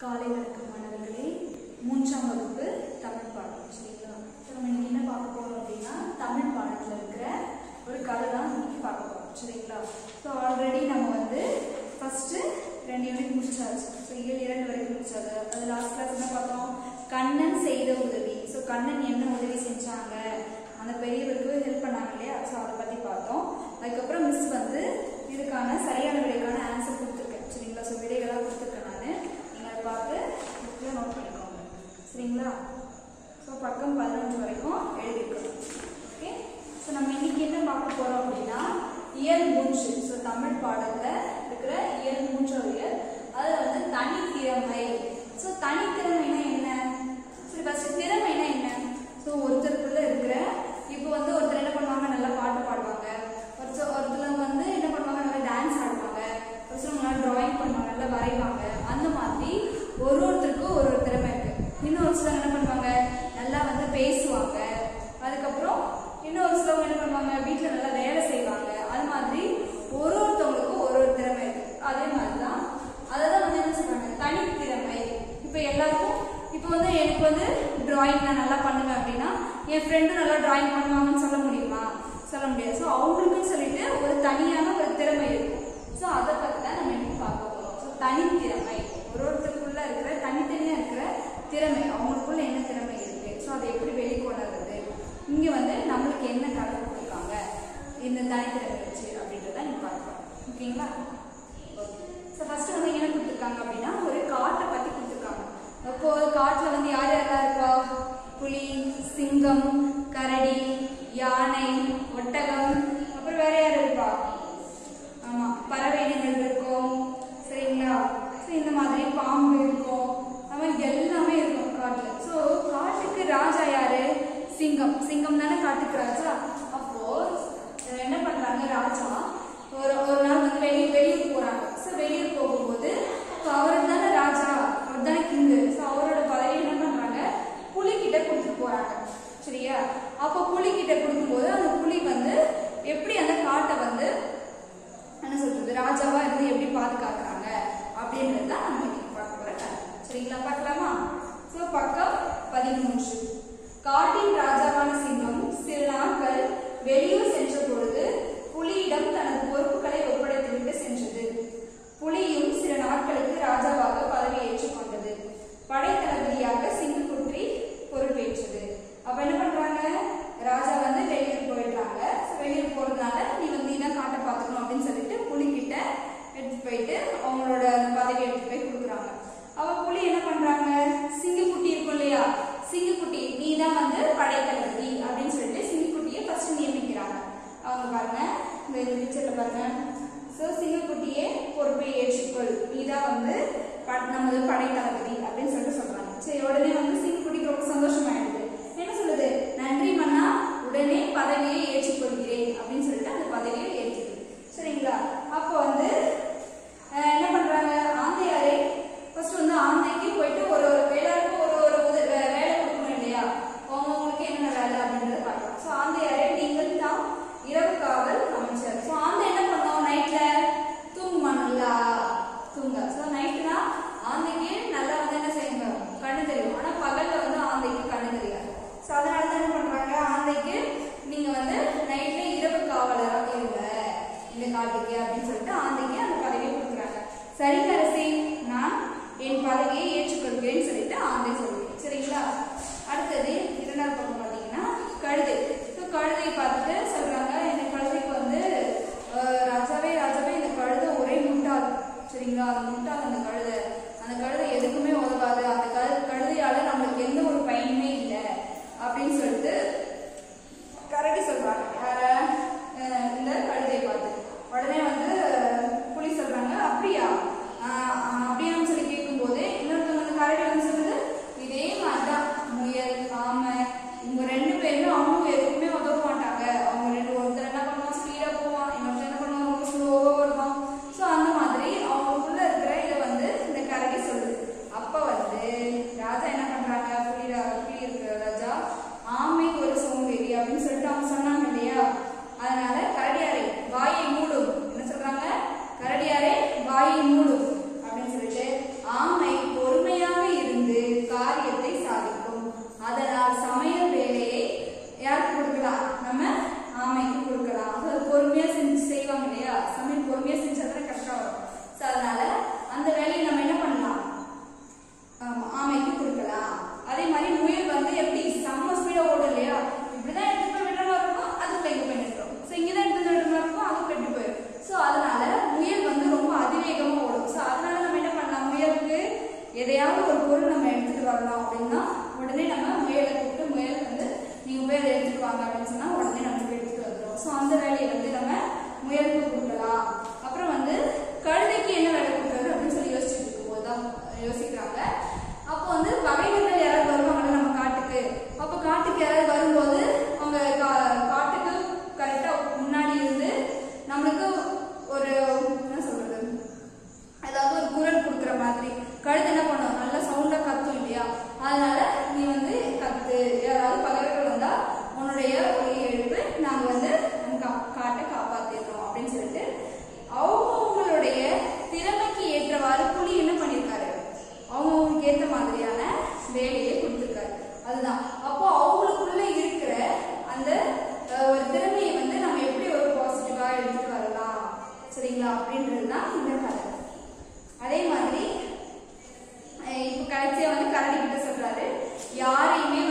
காலை வணக்கம் மாணவர்களே மூன்றாம் வகுப்பு தமிழ் பாடம் சரிங்களா ஸோ நம்ம இன்னைக்கு என்ன பார்க்க போறோம் அப்படின்னா தமிழ் பாடத்தில் இருக்கிற ஒரு கதை தான் இன்னைக்கு பார்க்க போறோம் சரிங்களா ஸோ ஆல்ரெடி நம்ம வந்து ஃபர்ஸ்ட் ரெண்டு யூனிட் முடிச்சாச்சு ஸோ இயல் இரண்டு வரைக்கும் முடிச்சாச்சு அது லாஸ்ட் கிளாஸ் என்ன பார்த்தோம் கண்ணன் செய்த உதவி ஸோ கண்ணன் என்ன உதவி செஞ்சாங்க அந்த பெரியவருக்கு ஹெல்ப் பண்ணாங்க இல்லையா ஸோ அதை பற்றி பார்த்தோம் அதுக்கப்புறம் மிஸ் வந்து இதுக்கான சரியான விடைக்கான ஆன்சர் கொடுத்துருக்கேன் சரிங்களா ஸோ விடைகளாக கொடுத்துருக்கேன் நான் நீங்கள் அதை பார்த்து புக்கில் நோட் பண்ணிக்கோங்க சரிங்களா ஸோ பக்கம் பதினஞ்சு வரைக்கும் எழுதிருக்கணும் ஓகே ஸோ நம்ம இன்னைக்கு என்ன பார்க்க போகிறோம் அப்படின்னா இயல் மூன்று ஸோ தமிழ் பாடத்தில் இருக்கிற இயல் மூன்றாவது இயல் அதில் வந்து தனித்திறமை ஸோ தனித்திறமைனா என்ன சரி ஃபர்ஸ்ட் திறமைனா என்ன ஸோ ஒருத்தருக்குள்ள இருக்கிற இப்போ வந்து ஒருத்தர் என்ன பண்ணுவாங்க நல்லா பாட்டு பாடுவாங்க ஒருத்தர் ஒருத்தர் வந்து என்ன பண்ணுவாங்க நல்லா டான்ஸ் ஆடுவாங்க ஒரு சிலவங்க நல்லா டிராயிங் பண்ணுவாங்க நல்லா வரைவாங்க அந்த மாதிரி ஒரு ஒருத்தருக்கும் ஒரு ஒரு திறமை இருக்கு இன்னும் ஒரு சிலவங்க என்ன பண்ணுவாங்க நல்லா வந்து பேசுவாங்க அதுக்கப்புறம் இன்னும் ஒரு சிலவங்க என்ன பண்ணுவாங்க வீட்டில் நல்லா வேலை செய்வாங்க அது மாதிரி ஒரு ஒருத்தவங்களுக்கும் ஒரு ஒரு திறமை இருக்கு அதே மாதிரி தான் அதை தான் வந்து என்ன சொல்றாங்க தனித்திறமை இப்போ எல்லாருக்கும் இப்போ வந்து எனக்கு வந்து டிராயிங் நான் நல்லா பண்ணுவேன் அப்படின்னா என் ஃப்ரெண்டும் நல்லா டிராயிங் பண்ணுவாங்கன்னு சொல்ல முடியுமா சொல்ல முடியாது ஸோ அவங்களுக்குன்னு சொல்லிட்டு ஒரு தனியான ஒரு திறமை இருக்கும் ஸோ அதை பற்றி தான் நம்ம இன்னைக்கு பார்க்க போகிறோம் ஸோ தனித்திறமை ஒரு ஒருத்தருக்குள்ள இருக்கிற தனித்தனியாக இருக்கிற திறமை அவங்களுக்குள்ள என்ன திறமை இருக்கு ஸோ அதை எப்படி வெளிக்கொணர்றது இங்கே வந்து நம்மளுக்கு என்ன கதை கொடுத்துருக்காங்க இந்த தனித்திறமை வச்சு அப்படின்றத நீங்க பார்க்கலாம் ஓகேங்களா ஸோ ஃபர்ஸ்ட் வந்து என்ன கொடுத்துருக்காங்க அப்படின்னா ஒரு காட்டை பற்றி கொடுத்துருக்காங்க அப்போ காட்டில் வந்து யார் யாரெல்லாம் இருக்கா புலி சிங்கம் கரடி யானை ஒட்டகம் அப்புறம் வேற யார் இருப்பா ஆமா பறவை இனங்கள் இருக்கும் சரிங்களா ஸோ இந்த மாதிரி பாம்பு இருக்கும் அது மாதிரி எல்லாமே இருக்கும் காட்டுல ஸோ காட்டுக்கு ராஜா யாரு சிங்கம் சிங்கம் தானே காட்டுக்கு ராஜா அப்போ இவன் என்ன பண்றாங்க ராஜா ஒரு ஒரு நாள் வந்து வெளியே வெளியூர் போறாங்க ஸோ வெளியூர் போகும்போது ஸோ அவர் தானே ராஜா அவர் தானே கிங்கு ஸோ அவரோட பதவி என்ன பண்றாங்க புலி கிட்ட கொடுத்துட்டு போறாங்க சரியா அப்போ புலி கிட்ட கொடுக்கும்போது அந்த புலி வந்து எப்படி அந்த காட்டை வந்து என்ன சொல்றது ராஜாவா இருந்து எப்படி பாதுகாக்கிறாங்க அப்படின்றது தான் நம்ம இன்னைக்கு பார்க்க போற கதை சரிங்களா பார்க்கலாமா ஸோ பக்கம் பதிமூன்று காட்டின் ராஜாவான சிங்கம் சில நாட்கள் வெளியூர் சென்ற பொழுது புலியிடம் தனது பொறுப்புகளை ஒப்படைத்துவிட்டு சென்றது புலியும் சில நாட்களுக்கு ராஜாவாக பதவியேற்றுக் கொண்டது படைத்தளபதியாக சிங்கக்குற்றி பொறுப்பேற்றது அப்ப என்ன பண்றாங்க ராஜா வந்து வெளியூர் போயிடுறாங்க So, வெளியூர் போறதுனால நீ வந்து இதான் காட்டை பார்த்துக்கணும் அப்படின்னு சொல்லிட்டு புலி கிட்ட எடுத்துட்டு போயிட்டு அவங்களோட அந்த பதவி எடுத்துட்டு போய் கொடுக்குறாங்க அவ புலி என்ன பண்றாங்க சிங்கக்குட்டி இருக்கும் இல்லையா சிங்கக்குட்டி நீ தான் வந்து படைத்தளபதி அப்படின்னு சொல்லிட்டு சிங்கக்குட்டியை ஃபர்ஸ்ட் நியமிக்கிறாங்க அவங்க பாருங்க இந்த பிக்சர்ல பாருங்க ஸோ சிங்கக்குட்டியே பொறுப்பை ஏற்றுக்கொள் நீதான் வந்து ப- நமது படைத்தளபதி அப்படின்னு சொல்லிட்டு சொல்றாங்க சரி உடனே வந்து சிங்கக்குட்டிக்கு ரொம்ப சந்தோஷமாயிடுது என்ன சொல்லுது நன்றி மன்னா உடனே பதவியை ஏற்றுக்கொள்கிறேன் அப்படின்னு சொல்லிட்டு அந்த பதவியை ஏற்றுக்குது சரிங்களா அப்போ வந்து அஹ், என்ன பண்றாங்க ஆந்தையாரே ஃபர்ஸ்ட் வந்து ஆந்தைக்கு போயிட்டு ஒரு ஒரு எல்லாருக்கும் ஒரு ஒரு உத- வே- வேலை கொடுக்கணும் இல்லையா அவங்கவுங்களுக்கு என்னென்ன வேலை அப்படின்றத பார்க்கலாம் ஸோ ஆந்தையாரே நீங்கள் தான் இரவு காவல் அமைச்சர் ஸோ ஆந்தை என்ன பண்ணோம் நைட்ல தூங்குமா நல்லா தூங்க ஸோ நைட்டுனா ஆந்தைக்கு நல்லா வந்து என்ன செய்யுங்க கண்ணு தெரியும் ஆனா பகல்ல வந்து ஆந்தைக்கு கண்ணு தெரியாது ஸோ அதனால தான் என்ன பண்றாங்க ஆந்தைக்கு நீங்க வந்து நைட்ல இரவு காவலராக இருங்க இந்த காட்டுக்கு அப்படின்னு சொல்லிட்டு ஆந்தைக்கு அந்த பதவியை கொடுக்குறாங்க சரிங்க அரசி நான் என் பதவியை ஏற்றுக்கொள்கிறேன்னு சொல்லிட்டு ஆந்தை சொல்லுவேன் சரிங்களா அடுத்தது இரண்டாவது பக்கம் பார்த்தீங்கன்னா கழுதை ஸோ கழுதையை பார்த்துட்டு சொல்றாங்க இந்த கழுதைக்கு வந்து அஹ், ராஜாவே ராஜாவே இந்த கழுதை ஒரே முட்டாள் சரிங்களா அந்த முட்டாள் அந்த கழுதை அந்த கழுதை எதுக்குமே உதவாது அந்த கழு கழுதையால நம்மளுக்கு எந்த ஒரு பயனுமே இல்லை அப்படின்னு சொல்லிட்டு கரடி சொல்றாங்க யார அஹ் இந்த கழுதையை பார்த்து உடனே வந்து புலி சொல்றாங்க அப்படியா ஆஹ் ஆஹ் அப்படியான்னு சொல்லி கேட்கும்போது இன்னொருத்தவங்க வந்து கரடி வந்து சொல்லுது இதே மாதிரிதான் முயல் ஆமை இவங்க ரெண்டு பேருமே அவங்க எதுக்குமே உதவ மாட்டாங்க அவங்க ரெண்டு ஒருத்தர் என்ன பண்ணுவான் ஸ்பீடா போவான் இன்னொருத்தர் என்ன பண்ணுவான் ரொம்ப ஸ்லோவா வருவான் ஸோ அந்த மாதிரி அவங்களுக்குள்ள இருக்கிற இதை வந்து இந்த கரடி சொல்லுது அப்ப வந்து ராஜா என்ன பண்றாங்க புலி ரா- புலி இருக்கிற ராஜா ஆமை ஒரு சோம்பேறி அப்படின்னு சொல்லிட்டு அவங்க சொன்னாங்க இல்லையா அதனால கரடியாரே வாயை மூடும் என்ன சொல்றாங்க கரடியாரே வாயை மூடும் அப்படின்னு சொல்லிட்டு ஆமை பொறுமையா நீங்க போய் அதை எடுத்துட்டு வாங்க அப்படின்னு சொன்னா உடனே நமக்கு எடுத்துட்டு வந்துடும் ஸோ அந்த வேலையை வந்து நம்ம முயலுக்கு கொடுக்கலாம் அப்புறம் வந்து கழுதைக்கு என்ன வேலை கொடுக்குறது அப்படின்னு சொல்லி யோசிச்சுட்டு இருக்கும்போது தான் யோசிக்கிறாங்க அப்போ வந்து பகைவர்கள் யாராவது வருவாங்கல்ல நம்ம காட்டுக்கு அப்போ காட்டுக்கு யாராவது வரும்போது அவங்க கா- காட்டுக்கு கரெக்டா முன்னாடி இருந்து நம்மளுக்கு ஒரு என்ன சொல்றது ஏதாவது ஒரு குரல் கொடுக்குற மாதிரி கழுத்து என்ன பண்ணும் நல்லா சவுண்டா கத்தும் இல்லையா அதனால நீ வந்து கத்து யாராவது பகைவர்கள் வந்தா உன்னுடைய ஒலியை எழுப்பு நாங்க வந்து நம்ம கா- காட்டை காப்பாத்திடுறோம் அப்படின்னு சொல்லிட்டு அவங்கவுங்களுடைய திறமைக்கு ஏற்றவாறு புலி என்ன பண்ணியிருக்காரு அவங்கவுங்களுக்கு ஏற்ற மாதிரியான வேலையை கொடுத்துருக்காரு அதுதான் அப்போ அவங்களுக்குள்ள இருக்கிற அந்த அஹ், ஒரு திறமையை வந்து நம்ம எப்படி ஒரு பாசிட்டிவா எடுத்துட்டு வரலாம் சரிங்களா அப்படின்றது தான் இந்த கதை அதே மாதிரி அஹ் இப்போ கடைசியா வந்து கரடி கிட்ட சொல்றாரு யாரையுமே